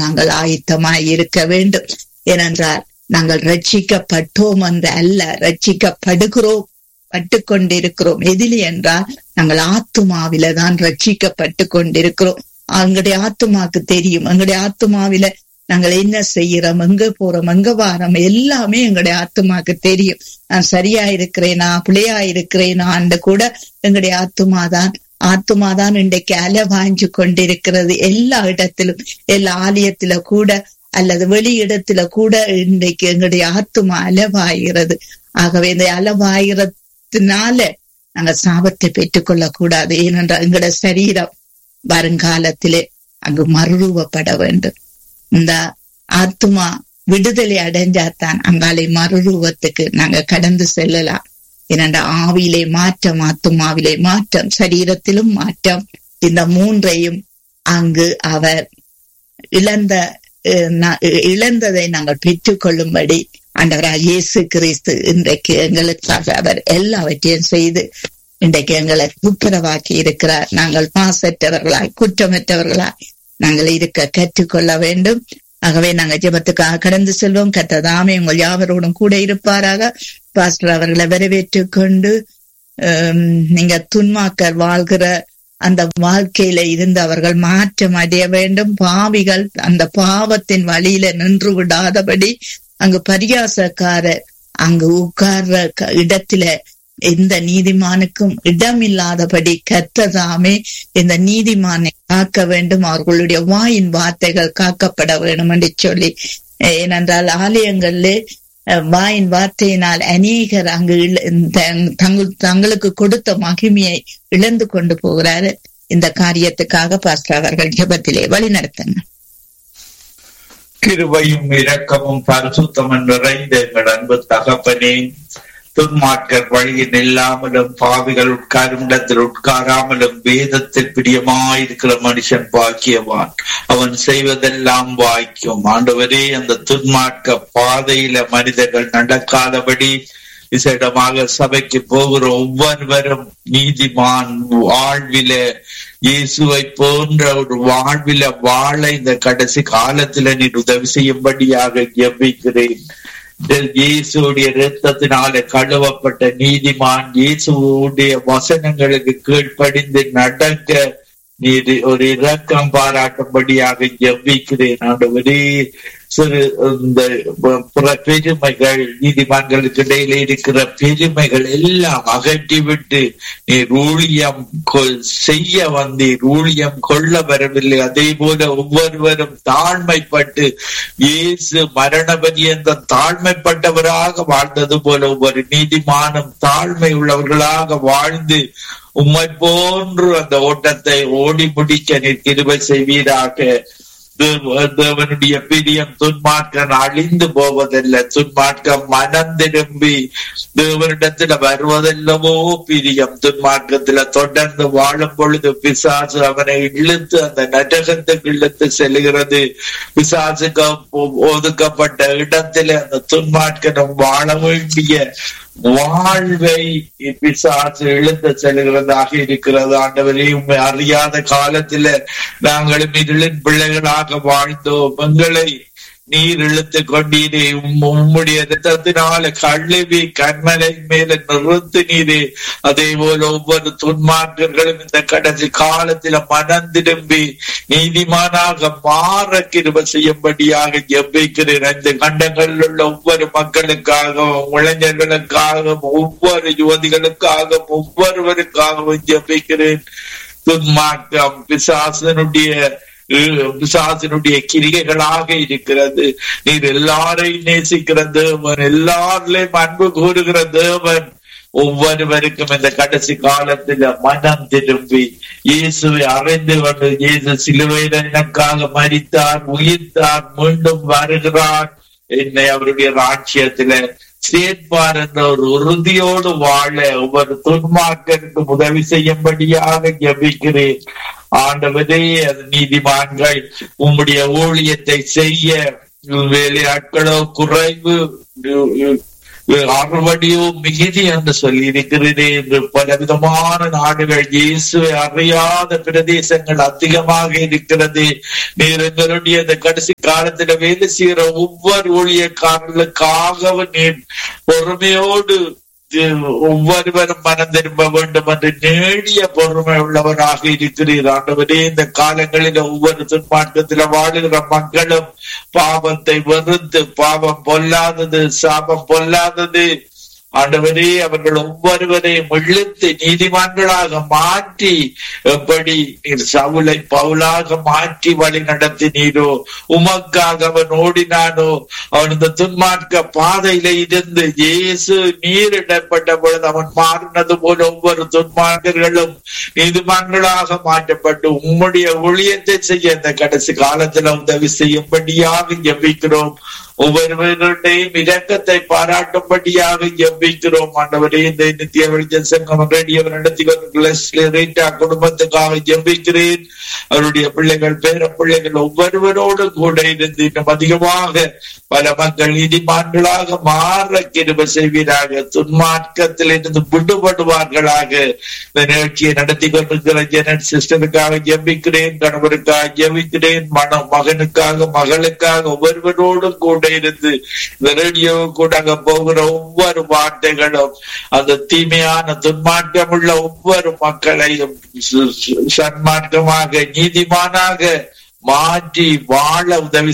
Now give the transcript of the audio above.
நாங்கள் ஆயத்தமாய் இருக்க வேண்டும் ஏனென்றால் நாங்கள் ரட்சிக்கப்பட்டோம் என்று அல்ல ரட்சிக்கப்படுகிறோம் பட்டு கொண்டிருக்கிறோம் எதிலி என்றால் நாங்கள் ஆத்துமாவில தான் ரட்சிக்கப்பட்டு கொண்டிருக்கிறோம் எங்களுடைய ஆத்துமாக்கு தெரியும் எங்களுடைய ஆத்துமாவில நாங்கள் என்ன செய்யறோம் எங்க போறோம் எங்க வாரோம் எல்லாமே எங்களுடைய ஆத்துமாக்கு தெரியும் நான் சரியா இருக்கிறேனா பிள்ளையா இருக்கிறேனா அந்த கூட எங்களுடைய ஆத்துமாதான் ஆத்துமாதான் இன்றைக்கு அலை வாஞ்சு கொண்டிருக்கிறது எல்லா இடத்திலும் எல்லா ஆலயத்தில கூட அல்லது வெளி இடத்துல கூட இன்றைக்கு எங்களுடைய ஆத்துமா அலவாகிறது ஆகவே இந்த அலவாயிரத்தினால நாங்க சாபத்தை பெற்றுக்கொள்ள கூடாது ஏனென்றால் எங்களுடைய சரீரம் வருங்காலத்திலே அங்கு மறுரூபப்பட வேண்டும் இந்த ஆத்துமா விடுதலை அடைஞ்சாதான் அங்காலை மறுரூபத்துக்கு நாங்க கடந்து செல்லலாம் இரண்ட ஆவியிலே மாற்றம் ஆத்துமாவிலே மாற்றம் சரீரத்திலும் மாற்றம் இந்த மூன்றையும் அங்கு அவர் இழந்த இழந்ததை நாங்கள் பெற்றுக்கொள்ளும்படி ஆண்டவராக இயேசு கிறிஸ்து இன்றைக்கு எங்களுக்காக அவர் எல்லாவற்றையும் செய்து இன்றைக்கு எங்களை துப்புரவாக்கி இருக்கிறார் நாங்கள் மாசற்றவர்களாய் குற்றமற்றவர்களாய் நாங்கள் இருக்க கற்றுக்கொள்ள வேண்டும் ஆகவே நாங்கள் ஜெபத்துக்காக கடந்து செல்வோம் கத்ததாமே உங்கள் யாவரோடும் கூட இருப்பாராக பாஸ்டர் அவர்களை வரவேற்றுக் கொண்டு நீங்க துன்மாக்கர் வாழ்கிற அந்த வாழ்க்கையில இருந்து அவர்கள் மாற்றம் அடைய வேண்டும் பாவிகள் அந்த பாவத்தின் வழியில நின்று விடாதபடி அங்கு பரியாசக்காரர் அங்கு உட்கார்ற இடத்துல எந்த நீதிமானுக்கும் இடம் இல்லாதபடி கத்ததாமே இந்த நீதிமானை காக்க வேண்டும் அவர்களுடைய வாயின் வார்த்தைகள் காக்கப்பட வேண்டும் என்று சொல்லி ஏனென்றால் ஆலயங்கள்ல வாயின் வார்த்தையினால் அநேகர் அங்கு தங்களுக்கு கொடுத்த மகிமையை இழந்து கொண்டு போகிறாரு இந்த காரியத்துக்காக பாஸ்டர் அவர்கள் ஜபத்திலே வழி நடத்துங்க கிருபையும் இரக்கமும் பரிசுத்தமும் நிறைந்த எங்கள் அன்பு தகப்பனே துன்மார்க்கர் வழியில் இல்லாமலும் பாவிகள் உட்காரும் இடத்தில் உட்காராமலும் வேதத்தில் பிரியமாயிருக்கிற மனுஷன் பாக்கியவான் அவன் செய்வதெல்லாம் வாய்க்கும் ஆண்டவரே அந்த துன்மார்க்க பாதையில மனிதர்கள் நடக்காதபடி விசேடமாக சபைக்கு போகிற ஒவ்வொருவரும் நீதிமான் வாழ்வில இயேசுவை போன்ற ஒரு வாழ்வில வாழ இந்த கடைசி காலத்துல நீ உதவி செய்யும்படியாக எவ்விக்கிறேன் இயேசுடைய ரத்தத்தினால கழுவப்பட்ட நீதிமான் இயேசுடைய வசனங்களுக்கு கீழ்ப்படிந்து நடக்க நீர் ஒரு இரக்கம் பாராட்டும்படியாக ஜெபிக்கிறேன் ஆண்டவரே சிறு இந்த பெருமைகள் நீதிமன்றங்களுக்கு இடையில இருக்கிற பெருமைகள் எல்லாம் அகற்றிவிட்டு நீர் ஊழியம் செய்ய வந்தீர் ஊழியம் கொள்ள வரவில்லை அதே போல ஒவ்வொருவரும் தாழ்மைப்பட்டு இயேசு மரண பரியந்தம் தாழ்மைப்பட்டவராக வாழ்ந்தது போல ஒவ்வொரு நீதிமானம் தாழ்மை உள்ளவர்களாக வாழ்ந்து உம்மை போன்று அந்த ஓட்டத்தை ஓடி முடிக்க நீர் கிருபை செய்வீராக தேவனுடைய பிரியம் துன்மார்க்கம் அழிந்து போவதில்லை துன்மார்க்கம் மனம் திரும்பி தேவனிடத்துல வருவதல்லவோ பிரியம் துன்மார்க்கத்துல தொடர்ந்து வாழும் பொழுது பிசாசு அவனை இழுத்து அந்த நரகத்துக்கு இழுத்து செல்கிறது பிசாசுக்கு ஒதுக்கப்பட்ட இடத்துல அந்த துன்மார்க்கனம் வாழ வேண்டிய வாழ்வை பிசாசு இழுத்து செல்கிறதாக இருக்கிறது ஆண்டவரே உண்மை அறியாத காலத்துல நாங்களும் இருளின் பிள்ளைகளாக வாழ்ந்தோம் எங்களை நீர் இழுத்து கொண்டீரே உம்முடைய ரத்தத்தினால கழுவி கண்மலை மேல நிறுத்து நீரே அதே போல ஒவ்வொரு துன்மார்க்கர்களும் இந்த கடைசி காலத்தில மனம் திரும்பி நீதிமானாக மாற கிருப செய்யும்படியாக ஜெபிக்கிறேன் இந்த கண்டங்களில் உள்ள ஒவ்வொரு மக்களுக்காகவும் இளைஞர்களுக்காகவும் ஒவ்வொரு யுவதிகளுக்காகவும் ஒவ்வொருவருக்காகவும் ஜெபிக்கிறேன் துன்மார்க்கம் பிசாசனுடைய பிசாசினுடைய கிரிகைகளாக இருக்கிறது நீர் எல்லாரையும் நேசிக்கிற தேவன் எல்லாரிலையும் அன்பு கூறுகிற தேவன் ஒவ்வொருவருக்கும் இந்த கடைசி காலத்துல மனம் திரும்பி இயேசுவை அறிந்து கொண்டு இயேசு சிலுவையில எனக்காக மறித்தார் உயிர்த்தார் மீண்டும் வருகிறார் என்னை அவருடைய ராட்சியத்துல சேர்ப்பார் என்ற ஒரு உறுதியோடு வாழ ஒவ்வொரு துன்மார்க்கருக்கு உதவி செய்யும்படியாக ஜபிக்கிறேன் ஆண்டவரே அது நீதிமான்கள் உம்முடைய ஊழியத்தை செய்ய வேலையாட்களோ குறைவு அறுவடையோ மிகுதி என்று சொல்லி இருக்கிறதே என்று பலவிதமான நாடுகள் இயேசுவை அறியாத பிரதேசங்கள் அதிகமாக இருக்கிறது நீர் எங்களுடைய இந்த கடைசி காலத்துல வேலை செய்கிற ஒவ்வொரு ஊழியக்காரர்களுக்காகவும் நீர் பொறுமையோடு ஒவ்வொருவரும் மனம் திரும்ப வேண்டும் என்று நேடிய பொறுமை உள்ளவராக இருக்கிறீர் ஆண்டவரே இந்த காலங்களில் ஒவ்வொரு துன்மார்க்கத்தில் வாழுகிற மக்களும் பாவத்தை வெறுத்து பாவம் பொல்லாதது சாபம் பொல்லாதது ஆண்டவரே அவர்கள் ஒவ்வொருவரையும் இழுத்து நீதிமான்களாக மாற்றி எப்படி நீர் சவுளை பவுலாக மாற்றி வழி நடத்தினீரோ உமக்காக அவன் ஓடினானோ அவன் இந்த துன்மார்க்க பாதையில இருந்து இயேசு நீரிடப்பட்ட பொழுது அவன் மாறினது போல ஒவ்வொரு துன்மார்க்கர்களும் நீதிமான்களாக மாற்றப்பட்டு உம்முடைய ஊழியத்தை செய்ய இந்த கடைசி காலத்துல உதவி செய்யும்படியாக ஜெபிக்கிறோம் ஒவ்வொருவருடையும் இரக்கத்தை பாராட்டும்படியாக ஜெபிக்கிறோம் ஆண்டவரே இந்த நித்திய வெளிச்சம் சங்கம் ரேடியோ நடத்தி ரீட்டா குடும்பத்துக்காக ஜெபிக்கிறேன் அவருடைய பிள்ளைகள் பேர பிள்ளைகள் ஒவ்வொருவரோடும் கூட இருந்து இன்னும் அதிகமாக பல மக்கள் நீதிமான்களாக மாற கிருப செய்வீராக துன்மார்க்கத்தில் இருந்து விடுபடுவார்களாக இந்த நிகழ்ச்சியை நடத்தி கொண்டிருக்கிற ஜெனட் சிஸ்டருக்காக ஜெபிக்கிறேன் கணவருக்காக ஜெபிக்கிறேன் மன மகனுக்காக மகளுக்காக ஒவ்வொருவரோடும் கூட இருந்து இந்த ரேடியோ கூட அங்க போகிற ஒவ்வொரு வார்த்தைகளும் அந்த தீமையான துன்மார்க்கம் உள்ள ஒவ்வொரு மக்களையும் சன்மார்க்கமாக நீதிமானாக மாற்றி வாழ உதவி